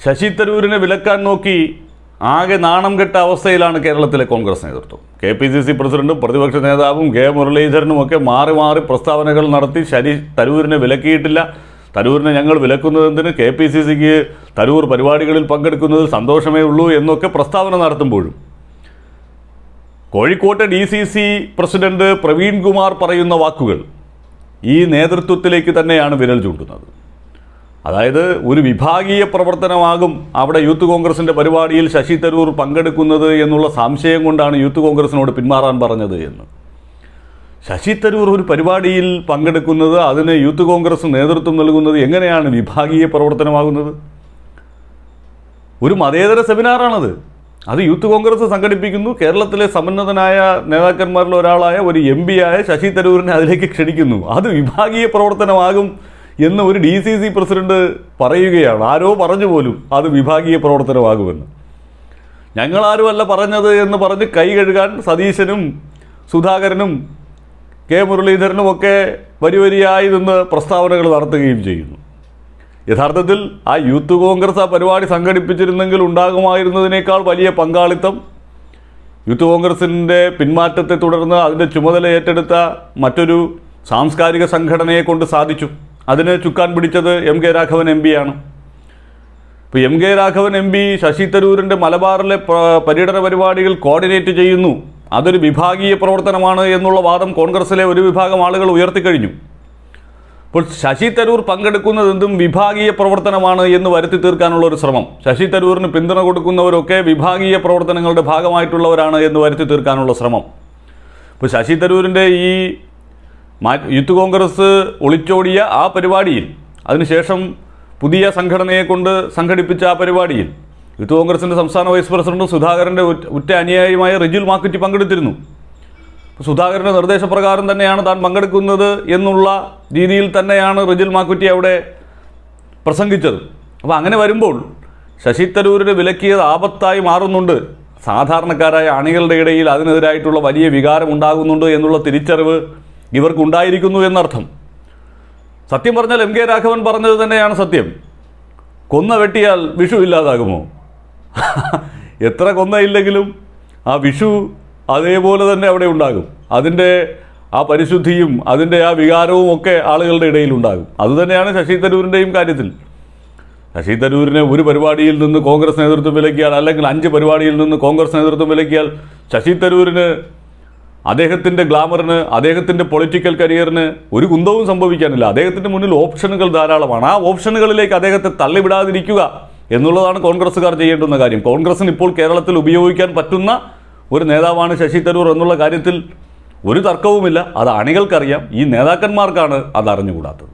ശശി തരൂരിനെ വിലക്കാൻ നോക്കി ആകെ നാണം കെട്ട അവസ്ഥയിലാണ് കേരളത്തിലെ കോൺഗ്രസ് നേതൃത്വം കെ പി സി സി പ്രസിഡന്റും പ്രതിപക്ഷ നേതാവും കെ മുരളീധരനും ഒക്കെ മാറി മാറി പ്രസ്താവനകൾ നടത്തി ശരി തരൂരിനെ വിലക്കിയിട്ടില്ല തരൂരിനെ ഞങ്ങൾ വിലക്കുന്നതെന്തിന് കെ പി സി സിക്ക് തരൂർ പരിപാടികളിൽ പങ്കെടുക്കുന്നതിൽ സന്തോഷമേ ഉള്ളൂ എന്നൊക്കെ പ്രസ്താവന നടത്തുമ്പോഴും കോഴിക്കോട്ടെ D C C president Praveen Kumar പറയുന്ന വാക്കുകൾ ഈ നേതൃത്വത്തിലേക്ക് തന്നെയാണ് വിരൽ ചൂണ്ടുന്നത് അതായത് ഒരു വിഭാഗീയ പ്രവർത്തനമാകും അവിടെ യൂത്ത് കോൺഗ്രസിന്റെ പരിപാടിയിൽ ശശി തരൂർ പങ്കെടുക്കുന്നത് എന്നുള്ള സംശയം കൊണ്ടാണ് യൂത്ത് കോൺഗ്രസിനോട് പിന്മാറാൻ പറഞ്ഞത് എന്ന് ശശി തരൂർ ഒരു പരിപാടിയിൽ പങ്കെടുക്കുന്നത് അതിന് യൂത്ത് കോൺഗ്രസ് നേതൃത്വം നൽകുന്നത് എങ്ങനെയാണ് വിഭാഗീയ പ്രവർത്തനമാകുന്നത് ഒരു മതേതര സെമിനാറാണത് അത് യൂത്ത് കോൺഗ്രസ് സംഘടിപ്പിക്കുന്നു കേരളത്തിലെ സമുന്നതനായ നേതാക്കന്മാരിൽ ഒരാളായ ഒരു എം ആയ ശശി തരൂരിനെ അതിലേക്ക് ക്ഷണിക്കുന്നു അത് വിഭാഗീയ പ്രവർത്തനമാകും എന്ന് ഒരു ഡി സി സി പ്രസിഡന്റ് പറയുകയാണ് ആരോ പറഞ്ഞു പോലും അത് വിഭാഗീയ പ്രവർത്തനമാകുമെന്ന് ഞങ്ങളാരുമല്ല പറഞ്ഞത് എന്ന് പറഞ്ഞ് കൈ കഴുകാൻ സതീശനും സുധാകരനും കെ മുരളീധരനും ഒക്കെ വരി വരിയായി നിന്ന് പ്രസ്താവനകൾ നടത്തുകയും ചെയ്യുന്നു യഥാർത്ഥത്തിൽ ആ യൂത്ത് കോൺഗ്രസ് ആ പരിപാടി സംഘടിപ്പിച്ചിരുന്നെങ്കിൽ ഉണ്ടാകുമായിരുന്നതിനേക്കാൾ വലിയ പങ്കാളിത്തം യൂത്ത് കോൺഗ്രസിൻ്റെ പിന്മാറ്റത്തെ തുടർന്ന് അതിൻ്റെ ചുമതല ഏറ്റെടുത്ത മറ്റൊരു സാംസ്കാരിക സംഘടനയെ കൊണ്ട് സാധിച്ചു അതിന് ചുക്കാൻ പിടിച്ചത് എം കെ രാഘവൻ എം പിയാണ് ഇപ്പോൾ M K Raghavan M P Shashi തരൂരിൻ്റെ മലബാറിലെ പ്ര- പര്യടന പരിപാടികൾ കോർഡിനേറ്റ് ചെയ്യുന്നു അതൊരു വിഭാഗീയ പ്രവർത്തനമാണ് എന്നുള്ള വാദം കോൺഗ്രസിലെ ഒരു വിഭാഗം ആളുകൾ ഉയർത്തിക്കഴിഞ്ഞു അപ്പോൾ ശശി തരൂർ പങ്കെടുക്കുന്നത് എന്തും വിഭാഗീയ പ്രവർത്തനമാണ് എന്ന് വരുത്തി തീർക്കാനുള്ള ഒരു ശ്രമം ശശി തരൂരിന് പിന്തുണ കൊടുക്കുന്നവരൊക്കെ വിഭാഗീയ പ്രവർത്തനങ്ങളുടെ ഭാഗമായിട്ടുള്ളവരാണ് എന്ന് വരുത്തി തീർക്കാനുള്ള ശ്രമം ഇപ്പോൾ ശശി തരൂരിൻ്റെ ഈ മാ- യൂത്ത് കോൺഗ്രസ് ഒളിച്ചോടിയ ആ പരിപാടിയിൽ അതിനുശേഷം പുതിയ സംഘടനയെ കൊണ്ട് സംഘടിപ്പിച്ച ആ പരിപാടിയിൽ യൂത്ത് കോൺഗ്രസിൻ്റെ സംസ്ഥാന വൈസ് പ്രസിഡന്റ് സുധാകരൻ്റെ ഉറ്റ- ഉറ്റ അനുയായിയുമായ റിജുൽ മാക്കുറ്റി പങ്കെടുത്തിരുന്നു അപ്പോൾ സുധാകരൻ്റെ നിർദ്ദേശപ്രകാരം തന്നെയാണ് താൻ പങ്കെടുക്കുന്നത് എന്നുള്ള രീതിയിൽ തന്നെയാണ് റിജുൽ മാക്കുറ്റി അവിടെ പ്രസംഗിച്ചത് അപ്പോൾ അങ്ങനെ വരുമ്പോൾ ശശി തരൂരിന് വിലക്കിയത് ആപത്തായി മാറുന്നുണ്ട് സാധാരണക്കാരായ അണികളുടെ ഇടയിൽ അതിനെതിരായിട്ടുള്ള വലിയ വികാരം ഉണ്ടാകുന്നുണ്ട് എന്നുള്ള തിരിച്ചറിവ് ഇവർക്കുണ്ടായിരിക്കുന്നു എന്നർത്ഥം സത്യം പറഞ്ഞാൽ എം കെ രാഘവൻ പറഞ്ഞത് തന്നെയാണ് സത്യം കൊന്ന വെട്ടിയാൽ വിഷു ഇല്ലാതാകുമോ എത്ര കൊന്നയില്ലെങ്കിലും ആ വിഷു അതേപോലെ തന്നെ അവിടെ ഉണ്ടാകും അതിൻ്റെ ആ പരിശുദ്ധിയും അതിൻ്റെ ആ വികാരവും ഒക്കെ ആളുകളുടെ ഇടയിൽ ഉണ്ടാകും അതുതന്നെയാണ് ശശി തരൂരിൻ്റെയും കാര്യത്തിൽ ശശി തരൂരിനെ ഒരു പരിപാടിയിൽ നിന്ന് കോൺഗ്രസ് നേതൃത്വം വിലക്കിയാൽ അല്ലെങ്കിൽ അഞ്ച് പരിപാടിയിൽ നിന്ന് കോൺഗ്രസ് നേതൃത്വം വിലക്കിയാൽ ശശി തരൂരിന് അദ്ദേഹത്തിൻ്റെ ഗ്ലാമറിന് അദ്ദേഹത്തിൻ്റെ പൊളിറ്റിക്കൽ കരിയറിന് ഒരു കുന്തവും സംഭവിക്കാനില്ല അദ്ദേഹത്തിൻ്റെ മുന്നിൽ ഓപ്ഷനുകൾ ധാരാളമാണ് ആ ഓപ്ഷനുകളിലേക്ക് അദ്ദേഹത്തെ തള്ളിവിടാതിരിക്കുക എന്നുള്ളതാണ് കോൺഗ്രസ്സുകാർ ചെയ്യേണ്ടുന്ന കാര്യം കോൺഗ്രസിന് ഇപ്പോൾ കേരളത്തിൽ ഉപയോഗിക്കാൻ പറ്റുന്ന ഒരു നേതാവാണ് ശശി തരൂർ എന്നുള്ള കാര്യത്തിൽ ഒരു തർക്കവുമില്ല അത് അണികൾക്കറിയാം ഈ നേതാക്കന്മാർക്കാണ് അത് അറിഞ്ഞുകൂടാത്തത്